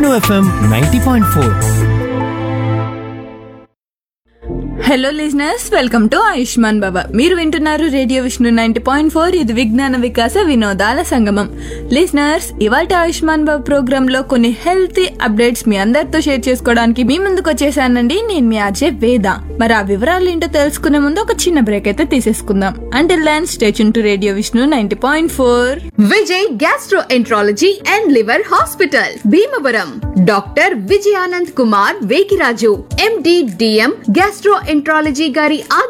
Vishnu FM ninety point four hello listeners welcome to Ayushman Baba మీరు వింటున్నారు radio Vishnu ninety point four ఇది విజ్ఞాన వికాస వినోదాల సంగమం లిజనర్స్ ఇవాళ ఆయుష్మాన్ బాబా ప్రోగ్రామ్ లో కొన్ని హెల్తీ అప్డేట్స్ మీ అందరితో షేర్ చేసుకోవడానికి మీ ముందుకు వచ్చేసానండి నేను మీ ఆర్జే వేద మరి ఆ వివరాలు ఏంటో తెలుసుకునే ముందు ఒక చిన్న బ్రేక్ అయితే తీసేసుకుందాం అంటే land station to radio Vishnu ninety point four Vijay gastroenterology and liver hospital Bhimavaram doctor Vijayanand Kumar Vekiraju MD DM gastroenterology గారి